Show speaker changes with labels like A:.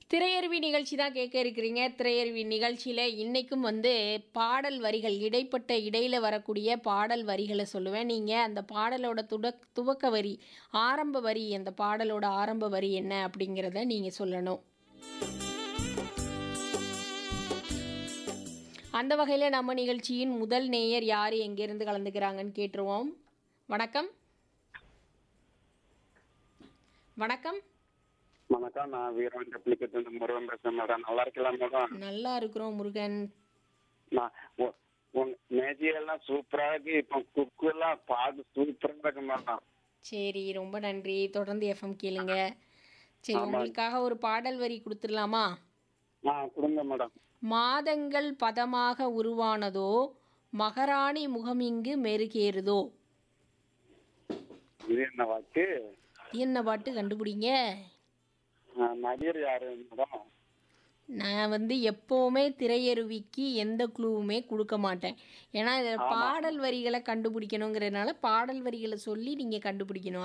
A: திரையருவி நிகழ்ச்சி தான் கேட்க இருக்கிறீங்க திரையருவி நிகழ்ச்சியில் இன்றைக்கும் வந்து பாடல் வரிகள் இடைப்பட்ட இடையில் வரக்கூடிய பாடல் வரிகளை சொல்லுவேன் நீங்கள் அந்த பாடலோட துடக் துவக்க வரி ஆரம்ப வரி அந்த பாடலோட ஆரம்ப வரி என்ன அப்படிங்கிறத நீங்கள் சொல்லணும் அந்த வகையில் நம்ம நிகழ்ச்சியின் முதல் நேயர் யார் எங்கேருந்து கலந்துக்கிறாங்கன்னு கேட்டுருவோம் வணக்கம் வணக்கம்
B: வணக்கம் நான் வீரன் டெப்ளிகேட் முருகன் பேசுறேன் மேடம் நல்லா இருக்கலாம் மேடம்
A: நல்லா இருக்கிறோம் முருகன்
B: நான் உ- உங்க மேஜியெல்லாம் சூப்பரா இருக்கு இப்போ குக்கு எல்லாம் பாட்டு சூப்பரா இருக்கு மேடம்
A: சரி ரொம்ப நன்றி தொடர்ந்து எஃப்எம் கேளுங்க சரி
B: ஆமா.
A: உங்களுக்காக ஒரு பாடல் வரி கொடுத்துடலாமா
B: ஆ கொடுங்க மேடம்
A: மாதங்கள் பதமாக உருவானதோ மகாராணி முகமிங்கு மெருகேறுதோ
B: இது என்ன வாக்கு
A: என்ன பாட்டு கண்டுபிடிங்க
B: ஆ, நடிகர் யாரு மேடம்
A: நான் வந்து எப்போவுமே திரையருவிக்கு எந்த க்ளூவுமே கொடுக்க மாட்டேன் ஏன்னா இதில் பாடல் வரிகளை கண்டுபிடிக்கணுங்கிறதுனால பாடல் வரிகளை சொல்லி நீங்கள் கண்டுபிடிக்கணும்